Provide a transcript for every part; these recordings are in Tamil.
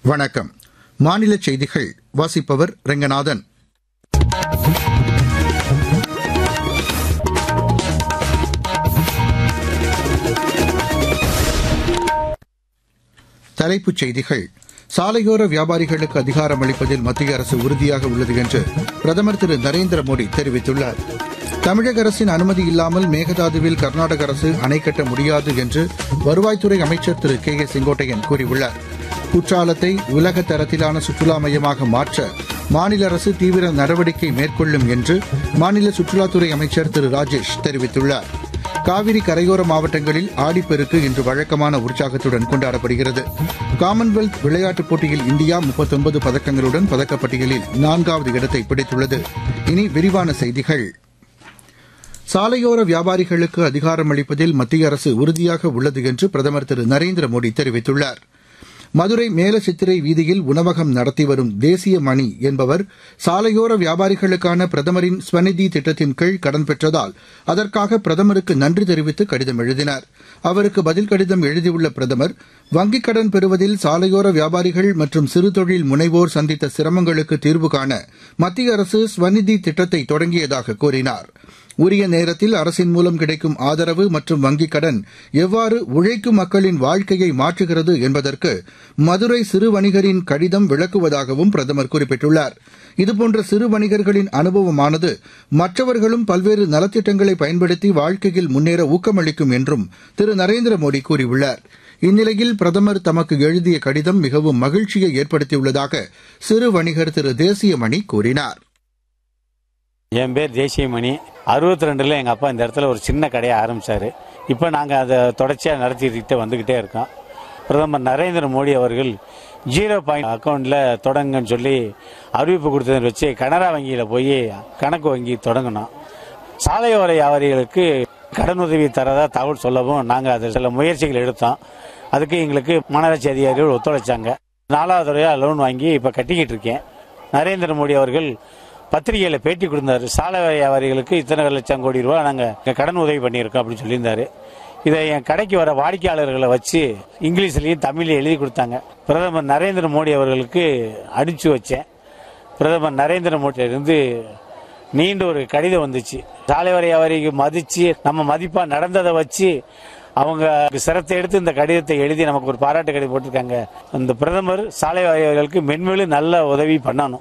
வணக்கம் மாநில செய்திகள் வாசிப்பவர் ரெங்கநாதன் தலைப்புச் செய்திகள் சாலையோர வியாபாரிகளுக்கு அதிகாரம் அளிப்பதில் மத்திய அரசு உறுதியாக உள்ளது என்று பிரதமர் திரு நரேந்திர மோடி தெரிவித்துள்ளார் தமிழக அரசின் அனுமதி இல்லாமல் மேகதாதுவில் கர்நாடக அரசு அணை கட்ட முடியாது என்று வருவாய்த்துறை அமைச்சர் திரு கே ஏ செங்கோட்டையன் கூறியுள்ளார் குற்றாலத்தை உலக தரத்திலான சுற்றுலா மையமாக மாற்ற மாநில அரசு தீவிர நடவடிக்கை மேற்கொள்ளும் என்று மாநில சுற்றுலாத்துறை அமைச்சர் திரு ராஜேஷ் தெரிவித்துள்ளார் காவிரி கரையோர மாவட்டங்களில் ஆடிப்பெருக்கு இன்று வழக்கமான உற்சாகத்துடன் கொண்டாடப்படுகிறது காமன்வெல்த் விளையாட்டுப் போட்டியில் இந்தியா முப்பத்தொன்பது பதக்கங்களுடன் பதக்கப்பட்டியலில் நான்காவது இடத்தை பிடித்துள்ளது இனி விரிவான செய்திகள் சாலையோர வியாபாரிகளுக்கு அதிகாரம் அளிப்பதில் மத்திய அரசு உறுதியாக உள்ளது என்று பிரதமர் திரு நரேந்திர மோடி தெரிவித்துள்ளார் மதுரை மேலசித்திரை வீதியில் உணவகம் நடத்தி வரும் தேசிய மணி என்பவர் சாலையோர வியாபாரிகளுக்கான பிரதமரின் ஸ்வநிதி திட்டத்தின் கீழ் கடன் பெற்றதால் அதற்காக பிரதமருக்கு நன்றி தெரிவித்து கடிதம் எழுதினார் அவருக்கு பதில் கடிதம் எழுதியுள்ள பிரதமர் வங்கிக் கடன் பெறுவதில் சாலையோர வியாபாரிகள் மற்றும் சிறு தொழில் முனைவோர் சந்தித்த சிரமங்களுக்கு தீர்வு காண மத்திய அரசு ஸ்வநிதி திட்டத்தை தொடங்கியதாக கூறினார் உரிய நேரத்தில் அரசின் மூலம் கிடைக்கும் ஆதரவு மற்றும் வங்கிக் கடன் எவ்வாறு உழைக்கும் மக்களின் வாழ்க்கையை மாற்றுகிறது என்பதற்கு மதுரை சிறு வணிகரின் கடிதம் விளக்குவதாகவும் பிரதமர் குறிப்பிட்டுள்ளார் இதுபோன்ற சிறு வணிகர்களின் அனுபவமானது மற்றவர்களும் பல்வேறு நலத்திட்டங்களை பயன்படுத்தி வாழ்க்கையில் முன்னேற ஊக்கமளிக்கும் என்றும் திரு நரேந்திர மோடி கூறியுள்ளார் இந்நிலையில் பிரதமர் தமக்கு எழுதிய கடிதம் மிகவும் மகிழ்ச்சியை ஏற்படுத்தியுள்ளதாக சிறு வணிகர் திரு தேசியமணி கூறினார் என் பேர் தேசியமணி அறுபத்தி ரெண்டில் எங்கள் அப்பா இந்த இடத்துல ஒரு சின்ன கடையை ஆரம்பித்தார் இப்போ நாங்கள் அதை தொடர்ச்சியாக நடத்திக்கிட்டு வந்துக்கிட்டே இருக்கோம் பிரதமர் நரேந்திர மோடி அவர்கள் ஜீரோ பாயிண்ட் அக்கௌண்ட்டில் தொடங்குன்னு சொல்லி அறிவிப்பு கொடுத்ததை வச்சு கனரா வங்கியில் போய் கணக்கு வங்கி தொடங்கினோம் சாலையோர வியாபாரிகளுக்கு கடனுதவி தரதா தகவல் சொல்லவும் நாங்கள் அதில் சில முயற்சிகள் எடுத்தோம் அதுக்கு எங்களுக்கு மாநகராட்சி அதிகாரிகள் ஒத்துழைச்சாங்க நாலாவது தடவையாக லோன் வாங்கி இப்போ கட்டிக்கிட்டு இருக்கேன் நரேந்திர மோடி அவர்கள் பத்திரிகையில் பேட்டி கொடுத்தாரு சாலை வியாபாரிகளுக்கு இத்தனை லட்சம் கோடி ரூபா நாங்கள் கடன் உதவி பண்ணியிருக்கோம் அப்படின்னு சொல்லியிருந்தாரு இதை என் கடைக்கு வர வாடிக்கையாளர்களை வச்சு இங்கிலீஷ்லையும் தமிழ்லையும் எழுதி கொடுத்தாங்க பிரதமர் நரேந்திர மோடி அவர்களுக்கு அனுப்பிச்சு வச்சேன் பிரதமர் நரேந்திர மோடியிலிருந்து நீண்ட ஒரு கடிதம் வந்துச்சு சாலை வியாபாரிக்கு மதிச்சு நம்ம மதிப்பா நடந்ததை வச்சு அவங்க சிரத்தை எடுத்து இந்த கடிதத்தை எழுதி நமக்கு ஒரு பாராட்டு கடிதம் போட்டிருக்காங்க அந்த பிரதமர் சாலை வியாபாரிகளுக்கு மென்மேலும் நல்ல உதவி பண்ணணும்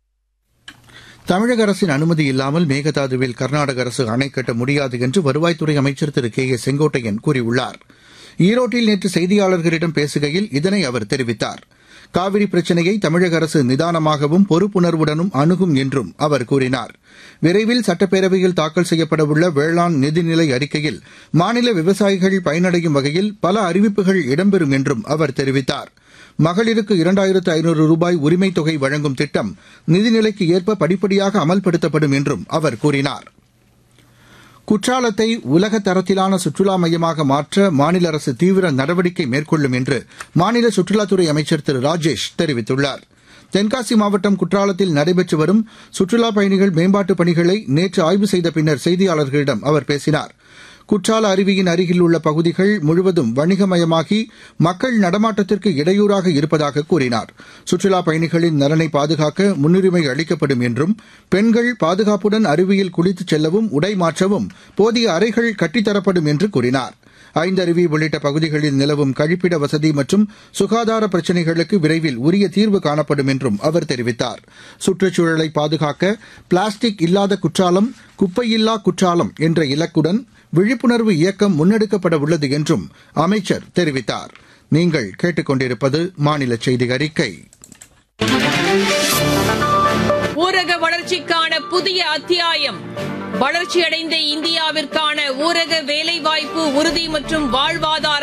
தமிழக அரசின் அனுமதி இல்லாமல் மேகதாதுவில் கர்நாடக அரசு அணை கட்ட முடியாது என்று வருவாய்த்துறை அமைச்சர் திரு கே ஏ செங்கோட்டையன் கூறியுள்ளார் ஈரோட்டில் நேற்று செய்தியாளர்களிடம் பேசுகையில் இதனை அவர் தெரிவித்தார் காவிரி பிரச்சினையை தமிழக அரசு நிதானமாகவும் பொறுப்புணர்வுடனும் அணுகும் என்றும் அவர் கூறினார் விரைவில் சட்டப்பேரவையில் தாக்கல் செய்யப்படவுள்ள வேளாண் நிதிநிலை அறிக்கையில் மாநில விவசாயிகள் பயனடையும் வகையில் பல அறிவிப்புகள் இடம்பெறும் என்றும் அவர் தெரிவித்தார் மகளிருக்கு இரண்டாயிரத்து ஐநூறு ரூபாய் உரிமைத் தொகை வழங்கும் திட்டம் நிதிநிலைக்கு ஏற்ப படிப்படியாக அமல்படுத்தப்படும் என்றும் அவர் கூறினார் குற்றாலத்தை உலக தரத்திலான சுற்றுலா மையமாக மாற்ற மாநில அரசு தீவிர நடவடிக்கை மேற்கொள்ளும் என்று மாநில சுற்றுலாத்துறை அமைச்சர் திரு ராஜேஷ் தெரிவித்துள்ளார் தென்காசி மாவட்டம் குற்றாலத்தில் நடைபெற்று வரும் சுற்றுலாப் பயணிகள் மேம்பாட்டுப் பணிகளை நேற்று ஆய்வு செய்த பின்னர் செய்தியாளர்களிடம் அவர் பேசினார் குற்றால அருவியின் அருகில் உள்ள பகுதிகள் முழுவதும் வணிகமயமாகி மக்கள் நடமாட்டத்திற்கு இடையூறாக இருப்பதாக கூறினார் சுற்றுலாப் பயணிகளின் நலனை பாதுகாக்க முன்னுரிமை அளிக்கப்படும் என்றும் பெண்கள் பாதுகாப்புடன் அருவியில் குளித்துச் செல்லவும் உடை மாற்றவும் போதிய அறைகள் கட்டித்தரப்படும் என்று கூறினார் ஐந்தருவி உள்ளிட்ட பகுதிகளில் நிலவும் கழிப்பிட வசதி மற்றும் சுகாதார பிரச்சினைகளுக்கு விரைவில் உரிய தீர்வு காணப்படும் என்றும் அவர் தெரிவித்தார் சுற்றுச்சூழலை பாதுகாக்க பிளாஸ்டிக் இல்லாத குற்றாலம் குப்பையில்லா குற்றாலம் என்ற இலக்குடன் விழிப்புணர்வு இயக்கம் முன்னெடுக்கப்பட உள்ளது என்றும் அமைச்சர் தெரிவித்தார் நீங்கள் கேட்டுக்கொண்டிருப்பது மாநில செய்தி அறிக்கை ஊரக வளர்ச்சிக்கான புதிய அத்தியாயம் வளர்ச்சியடைந்த இந்தியாவிற்கான ஊரக வேலைவாய்ப்பு உறுதி மற்றும் வாழ்வாதார